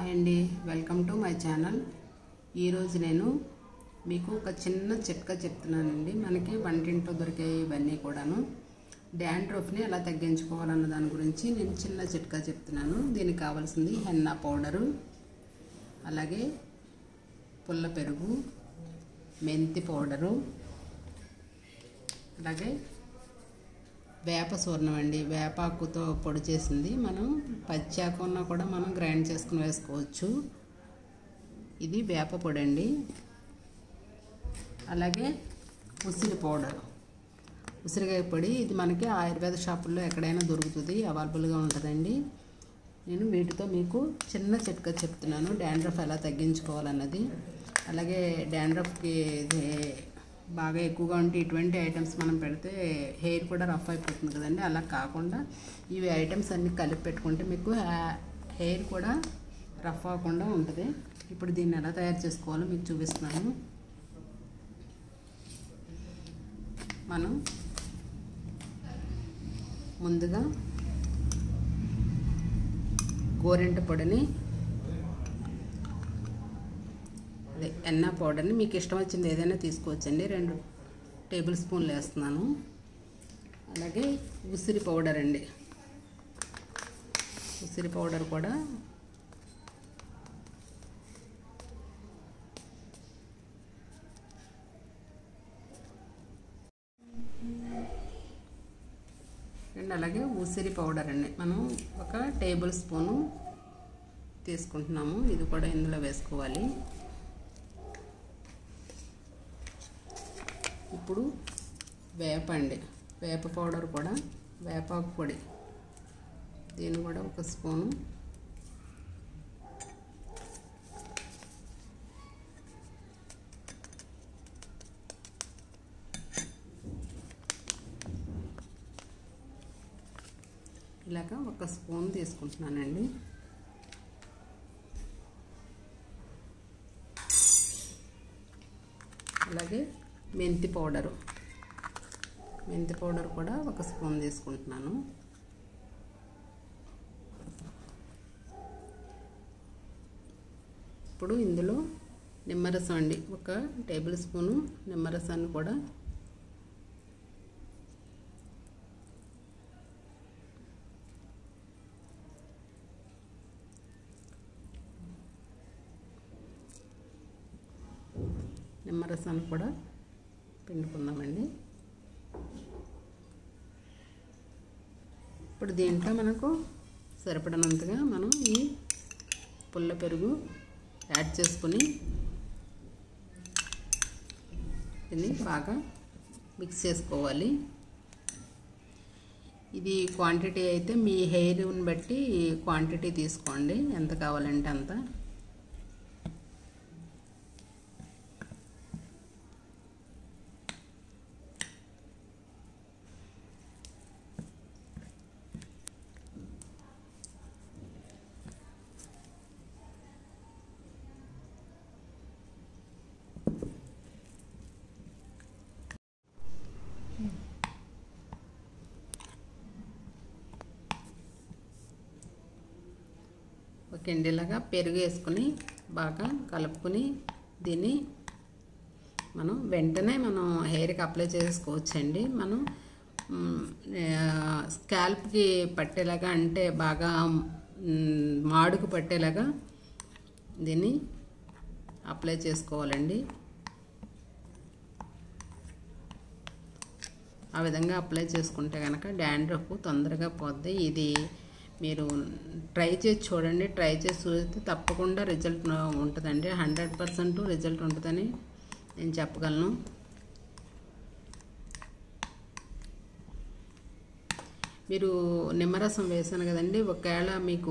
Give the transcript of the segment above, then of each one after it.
hi అండి welcome to my channel ఈరోజు నేను మీకు ఒక చిన్న చిట్కా చెప్తున్నానండి మనకి వంటింట్లో దొరికే ఇవన్నీ కూడాను డాండ్రఫ్ని ఎలా తగ్గించుకోవాలన్న దాని గురించి నేను చిన్న చిట్కా చెప్తున్నాను దీనికి కావాల్సింది హెన్నా పౌడరు అలాగే పుల్ల పెరుగు మెంతి పౌడరు అలాగే వేప సూర్ణం అండి వేపాకుతో పొడి చేసింది మనం పచ్చాకున్నా కూడా మనం గ్రైండ్ చేసుకుని వేసుకోవచ్చు ఇది వేప పొడి అండి అలాగే ఉసిరి పౌడర్ ఉసిరికాయ పొడి ఇది మనకి ఆయుర్వేద షాపుల్లో ఎక్కడైనా దొరుకుతుంది అవైలబుల్గా ఉంటుందండి నేను వీటితో మీకు చిన్న చిట్కా చెప్తున్నాను డాండ్రఫ్ ఎలా తగ్గించుకోవాలన్నది అలాగే డాండ్రఫ్కి ఇది బాగా ఎక్కువగా ఉంటే ఇటువంటి ఐటమ్స్ మనం పెడితే హెయిర్ కూడా రఫ్ అయిపోతుంది కదండి అలా కాకుండా ఇవి ఐటమ్స్ అన్నీ కలిపి పెట్టుకుంటే మీకు హెయిర్ కూడా రఫ్ అవ్వకుండా ఉంటుంది ఇప్పుడు దీన్ని ఎలా తయారు చేసుకోవాలో మీకు చూపిస్తున్నాను మనం ముందుగా గోరెంట పొడిని అదే ఎన్న పౌడర్ని మీకు ఇష్టం వచ్చింది ఏదైనా తీసుకోవచ్చండి రెండు టేబుల్ స్పూన్లు వేస్తున్నాను అలాగే ఉసిరి పౌడర్ అండి ఉసిరి పౌడర్ కూడా అండ్ అలాగే ఉసిరి పౌడర్ అండి మనం ఒక టేబుల్ స్పూను తీసుకుంటున్నాము ఇది కూడా ఇందులో వేసుకోవాలి ఇప్పుడు వేప అండి వేప పౌడర్ కూడా వేపాకు పొడి దీన్ని కూడా ఒక స్పూను ఇలాగ ఒక స్పూన్ తీసుకుంటున్నానండి అలాగే మెంతి పౌడరు మెంతి పౌడర్ కూడా ఒక స్పూన్ తీసుకుంటున్నాను ఇప్పుడు ఇందులో నిమ్మరసం అండి ఒక టేబుల్ స్పూను నిమ్మరసాన్ని కూడా నిమ్మరసాన్ని కూడా పిండుకుందామండి ఇప్పుడు దీంట్లో మనకు సరిపడినంతగా మనం ఈ పుల్ల పెరుగు యాడ్ చేసుకుని దీన్ని బాగా మిక్స్ చేసుకోవాలి ఇది క్వాంటిటీ అయితే మీ హెయిర్ని బట్టి క్వాంటిటీ తీసుకోండి ఎంత కావాలంటే అంత ఒక ఎండిలాగా పెరుగు వేసుకొని బాగా కలుపుకొని దీన్ని మనం వెంటనే మనం హెయిర్కి అప్లై చేసుకోవచ్చండి మనం స్కాల్ప్కి పట్టేలాగా అంటే బాగా మాడుకు పట్టేలాగా దీన్ని అప్లై చేసుకోవాలండి ఆ విధంగా అప్లై చేసుకుంటే కనుక డాండ్రఫ్ తొందరగా పోద్ది ఇది మీరు ట్రై చేసి చూడండి ట్రై చేసి చూస్తే తప్పకుండా రిజల్ట్ ఉంటుందండి హండ్రెడ్ పర్సెంట్ రిజల్ట్ ఉంటుందని నేను చెప్పగలను మీరు నిమ్మరసం వేసాను కదండి ఒకవేళ మీకు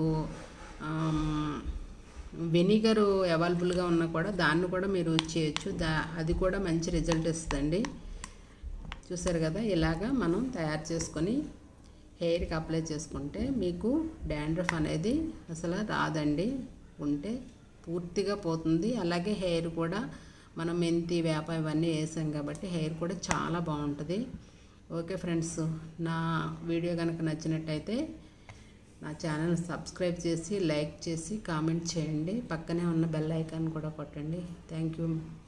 వెనిగర్ అవైలబుల్గా ఉన్నా కూడా దాన్ని కూడా మీరు చేయొచ్చు దా అది కూడా మంచి రిజల్ట్ ఇస్తుందండి చూసారు కదా ఇలాగా మనం తయారు చేసుకొని హెయిర్కి అప్లై చేసుకుంటే మీకు డాండ్రఫ్ అనేది అసలు రాదండి ఉంటే పూర్తిగా పోతుంది అలాగే హెయిర్ కూడా మనం మెంతి వేప ఇవన్నీ వేసాం కాబట్టి హెయిర్ కూడా చాలా బాగుంటుంది ఓకే ఫ్రెండ్స్ నా వీడియో కనుక నచ్చినట్టయితే నా ఛానల్ సబ్స్క్రైబ్ చేసి లైక్ చేసి కామెంట్ చేయండి పక్కనే ఉన్న బెల్ ఐకాన్ కూడా కొట్టండి థ్యాంక్ యూ